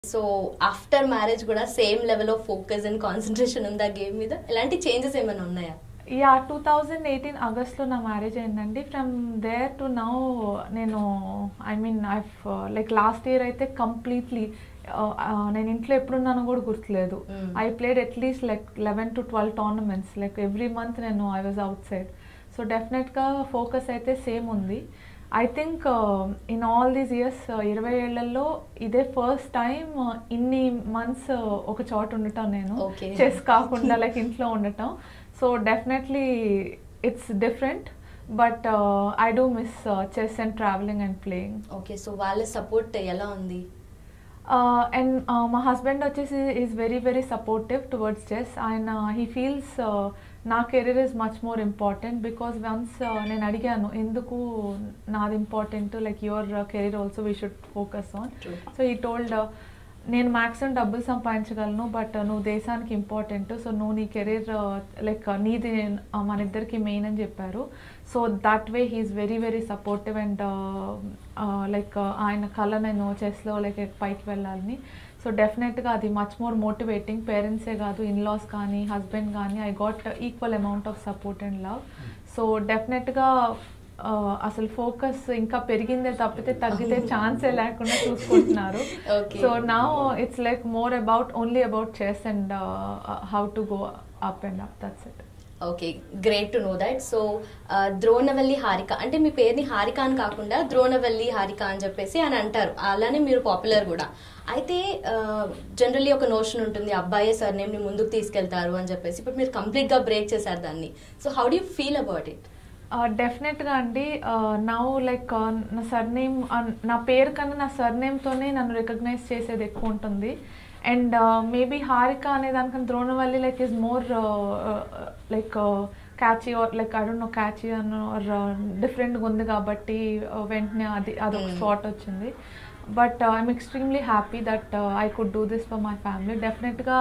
So after marriage కూడా same level of focus and concentration ఉందా game మీద ఎలాంటి చేంజెస్ ఏమైనా ఉన్నాయా యా టూ థౌజండ్ ఎయిటీన్ ఆగస్ట్లో నా మ్యారేజ్ అయిందండి ఫ్రమ్ దేర్ టు నౌ నేను I mean I like last year అయితే కంప్లీట్లీ నేను ఇంట్లో ఎప్పుడున్నానో కూడా గుర్తులేదు Mm. I played at least like eleven to twelve tournaments like every month నేను I was outside so డెఫినెట్గా ఫోకస్ అయితే సేమ్ ఉంది I think in all these years ఇరవై ఏళ్లలో ఇదే ఫస్ట్ టైం ఇన్ని మంత్స్ ఒక చోట ఉండటం నేను Okay. చెస్ కాకుండా లైక్ ఇంట్లో ఉండటం so definitely it's different but I do miss chess and travelling and playing okay so వాళ్ళ సపోర్ట్ ఎలా ఉంది అండ్ మా హస్బెండ్ వచ్చేసి is very very supportive towards chess ఆయన హీ ఫీల్స్ నా career is much more important because once నేను అడిగాను ఎందుకు నాది important like your career also we should focus on True. So he told నేను మ్యాక్సిమం డబ్బులు సంపాదించగలను బట్ నువ్వు దేశానికి ఇంపార్టెంట్ సో నువ్వు నీ కెరీర్ లైక్ నీది uh, మన ఇద్దరికి మెయిన్ అని చెప్పారు so that way he's very very supportive and like ఆయన కళ నేను చెస్లో లైక్ పైకి వెళ్ళాలని సో డెఫినెట్గా అది మచ్ మోర్ మోటివేటింగ్ పేరెంట్సే కాదు ఇన్లాస్ కానీ హస్బెండ్ కానీ I got equal amount of support and love so డెఫినెట్గా అసలు ఫోకస్ ఇంకా పెరిగిందే తప్పితే తగ్గితే ఛాన్సే లేకుండా చూసుకుంటున్నారు Okay. సో నా it's like more about only about chess and how to go up and up that's it okay great to know that so Dronavalli Harika అంటే మీ పేరుని హారిక అని కాకుండా ద్రోణవల్లి హారిక అని చెప్పేసి అని అంటారు అలానే మీరు పాపులర్ కూడా అయితే జనరల్లీ ఒక నోషన్ ఉంటుంది అబ్బాయే సర్ నేమ్ని ముందుకు తీసుకెళ్తారు అని చెప్పేసి ఇప్పుడు మీరు కంప్లీట్గా బ్రేక్ చేశారు దాన్ని so how do feel about it డెఫినెట్గా అండి నౌ లైక్ నా సర్నేమ్ నా పేరు కన్నా నా సర్నేమ్తోనే నన్ను రికగ్నైజ్ చేసేది ఎక్కువ ఉంటుంది అండ్ మేబీ హారిక అనే దానికన్నా Dronavalli like is more like catchy or like I don't know catchy and are డిఫరెంట్గా ఉంది కాబట్టి uh, వెంటనే అది అదొక Hmm. స్పాట్ వచ్చింది but I'm extremely happy that I could do this for my family డెఫినెట్గా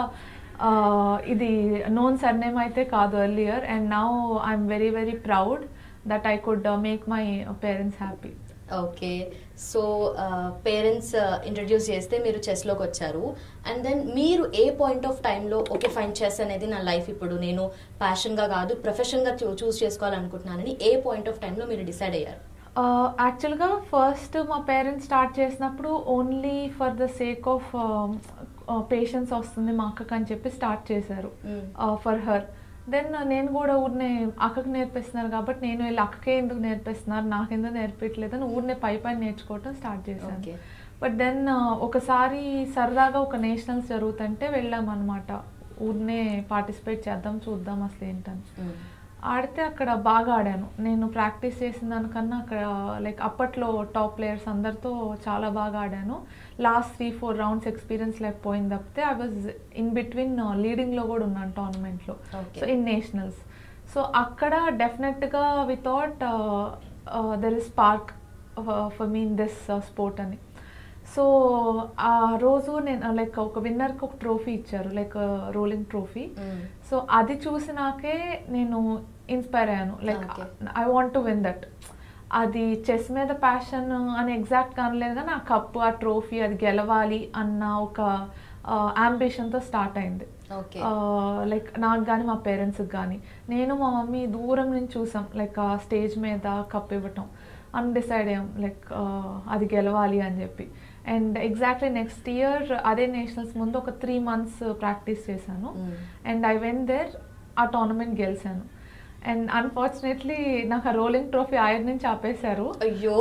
ఇది నోన్ సర్నేమ్ అయితే కాదు earlier and now I'm very very proud that I could make my parents happy okay so parents introduce చేస్తే మీరు చెస్లోకి వచ్చారు and then మీరు ఏ పాయింట్ ఆఫ్ టైంలో ఓకే ఫైన్ చెస్ అనేది నా లైఫ్ ఇప్పుడు నేను ప్యాషన్గా కాదు ప్రొఫెషన్గా చూస్ చేసుకోవాలనుకుంటున్నానని ఏ పాయింట్ ఆఫ్ టైంలో మీరు డిసైడ్ అయ్యారు యాక్చువల్గా ఫస్ట్ మా పేరెంట్స్ స్టార్ట్ చేసినప్పుడు only for the sake of patience వస్తుంది మా అక్కకి అని చెప్పి స్టార్ట్ చేశారు Mm. ఫర్ హర్ దెన్ నేను కూడా ఊరినే అక్కకి నేర్పిస్తున్నారు కాబట్టి నేను వెళ్ళి అక్కకే ఎందుకు నేర్పిస్తున్నారు నాకు ఎందుకు నేర్పించలేదు అని ఊరినే పై పైన నేర్చుకోవటం స్టార్ట్ చేశాను ఓకే బట్ దెన్ ఒకసారి సరదాగా ఒక నేషనల్స్ జరుగుతుంటే వెళ్ళాం అనమాట ఊరినే పార్టిసిపేట్ చేద్దాం చూద్దాం అసలు ఏంటని ఆడితే అక్కడ బాగా ఆడాను నేను ప్రాక్టీస్ చేసిన దానికన్నా అక్కడ లైక్ అప్పట్లో టాప్ ప్లేయర్స్ అందరితో చాలా బాగా ఆడాను last three four rounds experience లేకపోయింది తప్పితే ఐ వాజ్ ఇన్ బిట్వీన్ లీడింగ్లో కూడా ఉన్నాను టోర్నమెంట్లో Okay. So in nationals so అక్కడ డెఫినెట్గా without there is spark for mean this sport అని సో ఆ రోజు నేను లైక్ ఒక విన్నర్కి ఒక ట్రోఫీ ఇచ్చారు లైక్ రోలింగ్ ట్రోఫీ సో అది చూసినాకే నేను ఇన్స్పైర్ అయ్యాను like Okay. I want to win that అది చెస్ మీద ప్యాషన్ అని ఎగ్జాక్ట్ అనలేదు కానీ ఆ కప్ ఆ ట్రోఫీ అది గెలవాలి అన్న ఒక అంబిషన్తో స్టార్ట్ అయింది ఓకే లైక్ నాకు కానీ మా పేరెంట్స్కి కానీ నేను మా మమ్మీ దూరం నుంచి చూసాం లైక్ ఆ స్టేజ్ మీద కప్ ఇవ్వటం అని డిసైడ్ అయ్యాం లైక్ అది గెలవాలి అని చెప్పి అండ్ ఎగ్జాక్ట్లీ నెక్స్ట్ ఇయర్ అదే నేషనల్స్ ముందు ఒక త్రీ మంత్స్ ప్రాక్టీస్ చేశాను Mm. And I went there ఆ టోర్నమెంట్ గెలిచాను అండ్ అన్ఫార్చునేట్లీ నాకు ఆ రోలింగ్ ట్రోఫీ ఆయన నుంచి ఆపేశారు అయ్యో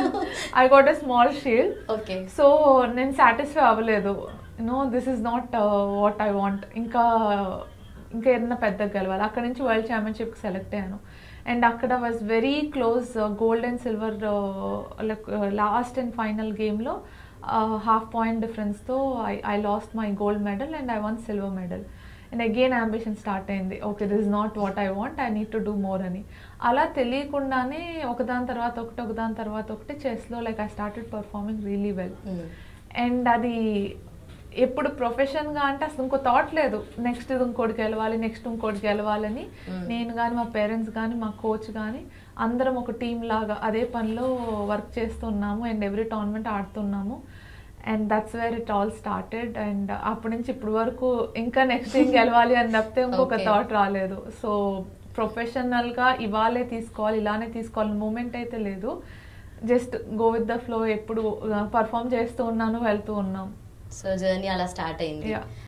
I got a small shield okay so నేను సాటిస్ఫై అవ్వలేదు no this is not what I want ఇంకా ఇంకా ఏదైనా పెద్దగా గెలవాలి అక్కడ నుంచి వరల్డ్ ఛాంపియన్షిప్కి సెలెక్ట్ అయ్యాను అండ్ అక్కడ was very close gold and silver like last and final గేమ్లో హాఫ్ పాయింట్ డిఫరెన్స్తో I I lost my gold medal and I won silver medal and again ambition start అయింది okay this not what I want I need to do more అని అలా తెలియకుండానే ఒకదాని తర్వాత ఒకటి ఒకదాని తర్వాత ఒకటి చెస్లో like I started performing really well and అది ఎప్పుడు ప్రొఫెషన్గా అంటే అసలు ఇంకో థాట్ లేదు నెక్స్ట్ ఇది ఇంకోటి గెలవాలి నెక్స్ట్ ఇంకోటి గెలవాలని Mm. నేను కానీ మా పేరెంట్స్ కానీ మా కోచ్ కానీ అందరం ఒక టీం లాగా అదే పనిలో వర్క్ చేస్తున్నాము అండ్ ఎవ్రీ టోర్నమెంట్ ఆడుతున్నాము and that's where it all started and అప్పటి నుంచి ఇప్పటి వరకు ఇంకా నెక్స్ట్ ఏం గెలవాలి అని తప్పితే ఇంకొక Okay. థాట్ రాలేదు సో ప్రొఫెషనల్గా ఇవాళే తీసుకోవాలి ఇలానే తీసుకోవాలి మూమెంట్ అయితే లేదు just go with the flow ఎప్పుడు పర్ఫామ్ చేస్తూ ఉన్నాను వెళ్తూ ఉన్నాం సో జర్నీ అలా స్టార్ట్ అయింది Yeah.